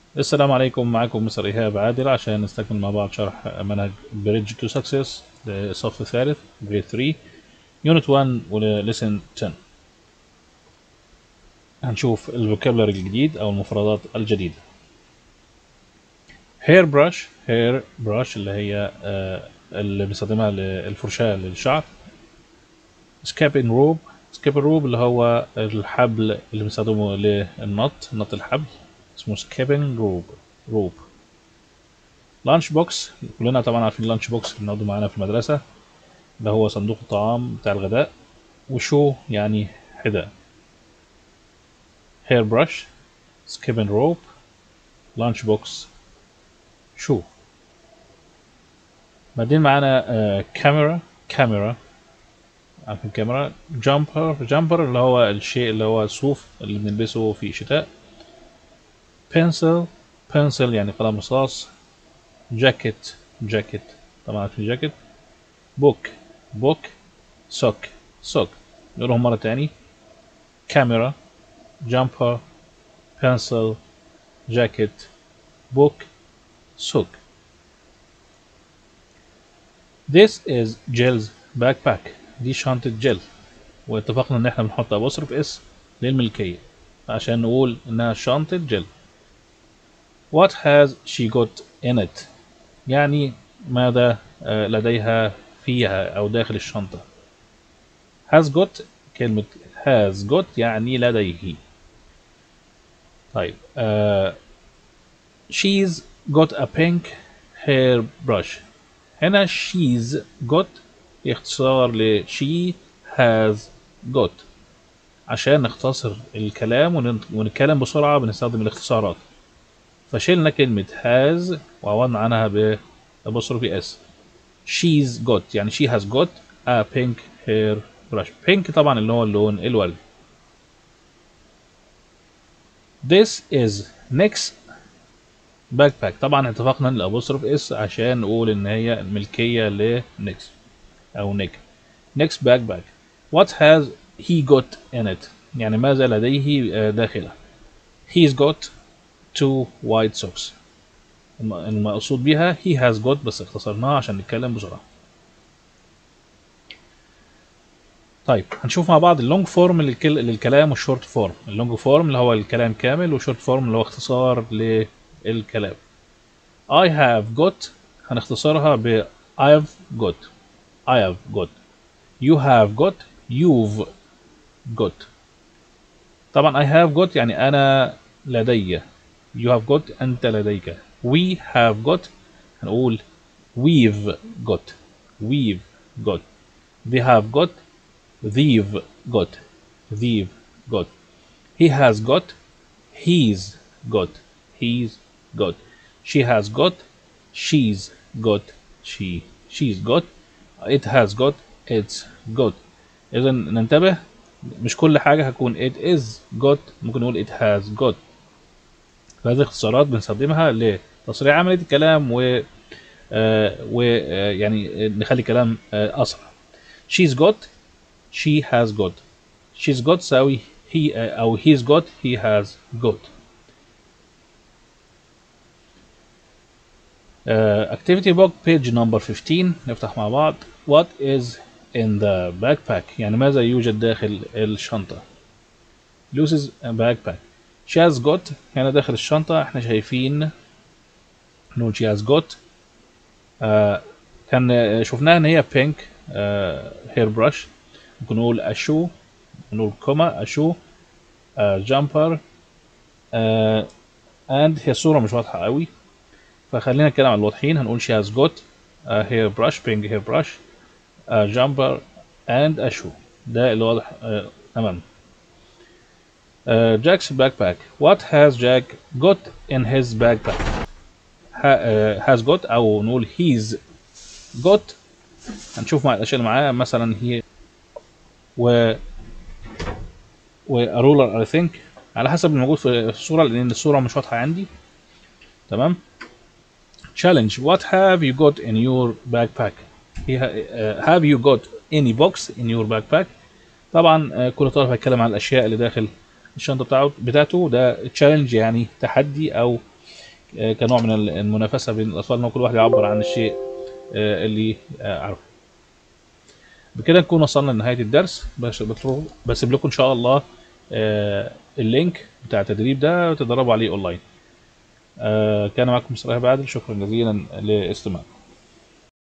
السلام عليكم معكم مستر إيهاب عادل عشان نستكمل مع بعض شرح منهج بريدج تو سكسس للصف الثالث جريد 3 يونت 1 وليسن 10 هنشوف الفوكابلري الجديد أو المفردات الجديدة هير براش هير براش اللي هي آه، اللي بنستخدمها للفرشاة للشعر سكابين روب سكابين روب اللي هو الحبل اللي بنستخدمه للنط نط الحبل اسمه سكابين روب روب لانش بوكس كلنا طبعا عارفين اللانش بوكس اللي بناخده معانا في المدرسة اللي هو صندوق الطعام بتاع الغداء وشو يعني حذاء هير براش سكابين روب لانش بوكس شو بعدين معانا آه، كاميرا كاميرا عارف الكاميرا جامبر جامبر اللي هو الشيء اللي هو الصوف اللي بنلبسه في الشتاء بنسل بنسل يعني قلم رصاص جاكيت جاكيت طبعا عارفين جاكيت بوك بوك سوك سوك نقولهم مرة تاني كاميرا جامبر بنسل جاكيت بوك سوك This is Jill's backpack دي شنطة جيل واتفقنا ان احنا بنحط ابوستروف اس للملكية عشان نقول انها شنطة جيل What has she got in it يعني ماذا آه، لديها فيها او داخل الشنطة has got كلمة has got يعني لديه طيب uh, she's got a pink hair brush هنا she's got اختصار ل she has got عشان نختصر الكلام ون- ونتكلم بسرعة بنستخدم الاختصارات فشلنا كلمة has وعوضنا عنها بأبوستروفي اس she's got يعني she has got a pink hair brush pink طبعا اللي هو اللون الوردي This is Nick's backpack طبعا اتفقنا ان الابوستروف اس عشان نقول ان هي ملكية لنيكس او نيك Nick's backpack What has he got in it يعني ماذا لديه آه، داخله He's got two white socks الم- المقصود بها he has got بس اختصرناها عشان نتكلم بسرعة طيب هنشوف مع بعض اللونج فورم للكل... للكلام والشورت فورم اللونج فورم اللي هو الكلام كامل والشورت فورم اللي هو اختصار للكلام I have got هنختصرها ب I've got I have got you have got you've got طبعا I have got يعني أنا لدي you have got أنت لديك we have got هنقول we've got we've got they have got they've got they've got he has got he's got he's got she has got she's got she she's got it has got it's got اذا ننتبه مش كل حاجه هتكون it is got ممكن نقول it has got فهذه اختصارات بنستخدمها لتصريح عمليه الكلام و آه و آه يعني نخلي الكلام آه اسرع she's got she has got she's got تساوي he آه او he's got he has got Uh, activity book page number 15 نفتح مع بعض what is in the backpack يعني ماذا يوجد داخل الشنطة Lucy's backpack she has got هنا داخل الشنطة احنا شايفين نقول she has got آه كان آه، شفناها ان هي pink آه hair brush ممكن نقول a shoe نقول كوما a shoe آه jumper آه and هي الصورة مش واضحة قوي فخلينا نتكلم عن الواضحين هنقول she has got a hair brush pink hair brush a jumper and a shoe ده اللي واضح آه تمام uh, Jack's backpack what has Jack got in his backpack ha, uh, has got أو نقول he's got هنشوف مع الأشياء اللي معاه مثلا هي و و a ruler I think على حسب الموجود في الصورة لأن الصورة مش واضحة عندي تمام challenge what have you got in your backpack He ha- uh, have you got any box in your backpack طبعا آه، كل طالب هيتكلم عن الاشياء اللي داخل الشنطه بتاعته بتاعته ده تشالنج يعني تحدي او آه، كنوع من المنافسه بين الاطفال ان كل واحد يعبر عن الشيء آه، اللي آه، عارفه بكده نكون وصلنا لنهايه الدرس بس بسيب لكم ان شاء الله آه، اللينك بتاع التدريب ده تدربوا عليه اونلاين آه، كان معكم مستر ايهاب عادل شكرا جزيلا لاستماعكم